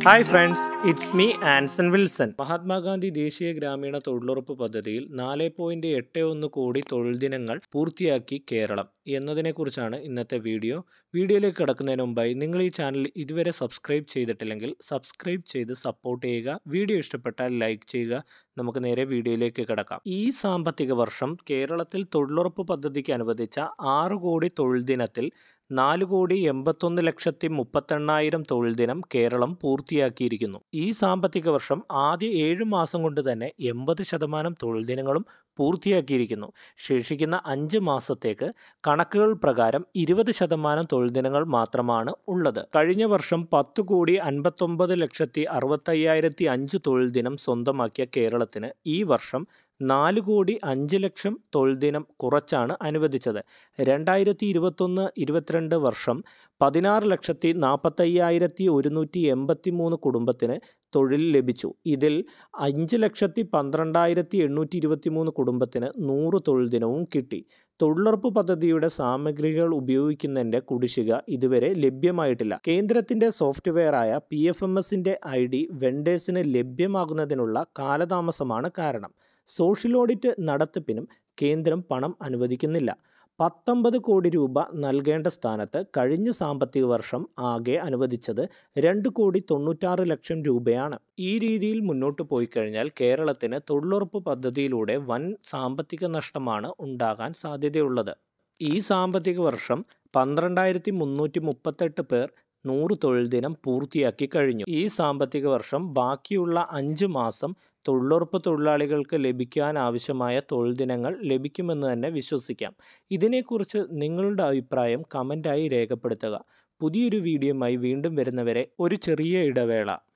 hi friends it's me Anson Wilson Mahatma Gandhi ദേശീയ ഗ്രാമീണ തൊഴിലുറപ്പ് പദ്ധതിയിൽ നാല് പോയിന്റ് എട്ട് ഒന്ന് കോടി തൊഴിൽ ദിനങ്ങൾ പൂർത്തിയാക്കി കേരളം എന്നതിനെക്കുറിച്ചാണ് ഇന്നത്തെ വീഡിയോ വീഡിയോയിലേക്ക് കിടക്കുന്നതിന് മുമ്പായി നിങ്ങൾ ഈ ചാനൽ ഇതുവരെ സബ്സ്ക്രൈബ് ചെയ്തിട്ടില്ലെങ്കിൽ സബ്സ്ക്രൈബ് ചെയ്ത് സപ്പോർട്ട് ചെയ്യുക വീഡിയോ ഇഷ്ടപ്പെട്ടാൽ ലൈക്ക് ചെയ്യുക നമുക്ക് നേരെ വീഡിയോയിലേക്ക് കിടക്കാം ഈ സാമ്പത്തിക വർഷം കേരളത്തിൽ തൊഴിലുറപ്പ് പദ്ധതിക്ക് അനുവദിച്ച ആറ് കോടി തൊഴിൽ ദിനത്തിൽ നാല് കോടി എൺപത്തൊന്ന് ലക്ഷത്തി മുപ്പത്തെണ്ണായിരം തൊഴിൽ ദിനം കേരളം പൂർത്തിയാക്കിയിരിക്കുന്നു ഈ സാമ്പത്തിക വർഷം ആദ്യ ഏഴ് മാസം കൊണ്ട് തന്നെ എൺപത് ശതമാനം തൊഴിൽ ദിനങ്ങളും പൂർത്തിയാക്കിയിരിക്കുന്നു ശേഷിക്കുന്ന അഞ്ച് മാസത്തേക്ക് കണക്കുകൾ പ്രകാരം ഇരുപത് ശതമാനം തൊഴിൽ ദിനങ്ങൾ മാത്രമാണ് ഉള്ളത് കഴിഞ്ഞ വർഷം പത്ത് കോടി അൻപത്തൊമ്പത് ലക്ഷത്തി അറുപത്തയ്യായിരത്തി അഞ്ച് തൊഴിൽ ദിനം സ്വന്തമാക്കിയ കേരളത്തിന് ഈ വർഷം നാല് കോടി അഞ്ച് ലക്ഷം തൊഴിൽ ദിനം കുറച്ചാണ് അനുവദിച്ചത് രണ്ടായിരത്തി ഇരുപത്തൊന്ന് ഇരുപത്തിരണ്ട് വർഷം പതിനാറ് ലക്ഷത്തി നാൽപ്പത്തയ്യായിരത്തി ഒരുന്നൂറ്റി എൺപത്തി മൂന്ന് കുടുംബത്തിന് തൊഴിൽ ലഭിച്ചു ഇതിൽ അഞ്ച് ലക്ഷത്തി പന്ത്രണ്ടായിരത്തി എണ്ണൂറ്റി ഇരുപത്തി മൂന്ന് കുടുംബത്തിന് നൂറ് തൊഴിൽ ദിനവും കിട്ടി തൊഴിലുറപ്പ് പദ്ധതിയുടെ സാമഗ്രികൾ ഉപയോഗിക്കുന്നതിൻ്റെ കുടിശ്ശിക ഇതുവരെ ലഭ്യമായിട്ടില്ല കേന്ദ്രത്തിൻ്റെ സോഫ്റ്റ്വെയറായ പി എഫ് എം എസിൻ്റെ ഐ ഡി വെണ്ടേഴ്സിന് ലഭ്യമാകുന്നതിനുള്ള കാലതാമസമാണ് കാരണം സോഷ്യൽ ഓഡിറ്റ് നടത്തിപ്പിനും കേന്ദ്രം പണം അനുവദിക്കുന്നില്ല പത്തൊമ്പത് കോടി രൂപ നൽകേണ്ട സ്ഥാനത്ത് കഴിഞ്ഞ സാമ്പത്തിക വർഷം ആകെ അനുവദിച്ചത് രണ്ട് കോടി തൊണ്ണൂറ്റാറ് ലക്ഷം രൂപയാണ് ഈ രീതിയിൽ മുന്നോട്ട് പോയി കഴിഞ്ഞാൽ കേരളത്തിന് തൊഴിലുറപ്പ് പദ്ധതിയിലൂടെ വൻ സാമ്പത്തിക നഷ്ടമാണ് ഉണ്ടാകാൻ സാധ്യതയുള്ളത് ഈ സാമ്പത്തിക വർഷം പന്ത്രണ്ടായിരത്തി മുന്നൂറ്റി മുപ്പത്തെട്ട് പേർ നൂറ് തൊഴിൽ ദിനം പൂർത്തിയാക്കി കഴിഞ്ഞു ഈ സാമ്പത്തിക വർഷം ബാക്കിയുള്ള അഞ്ച് മാസം തൊഴിലുറപ്പ് തൊഴിലാളികൾക്ക് ലഭിക്കാൻ ആവശ്യമായ തൊഴിൽ ദിനങ്ങൾ ലഭിക്കുമെന്ന് തന്നെ വിശ്വസിക്കാം ഇതിനെക്കുറിച്ച് നിങ്ങളുടെ അഭിപ്രായം കമൻ്റായി രേഖപ്പെടുത്തുക പുതിയൊരു വീഡിയോയുമായി വീണ്ടും വരുന്നവരെ ഒരു ചെറിയ ഇടവേള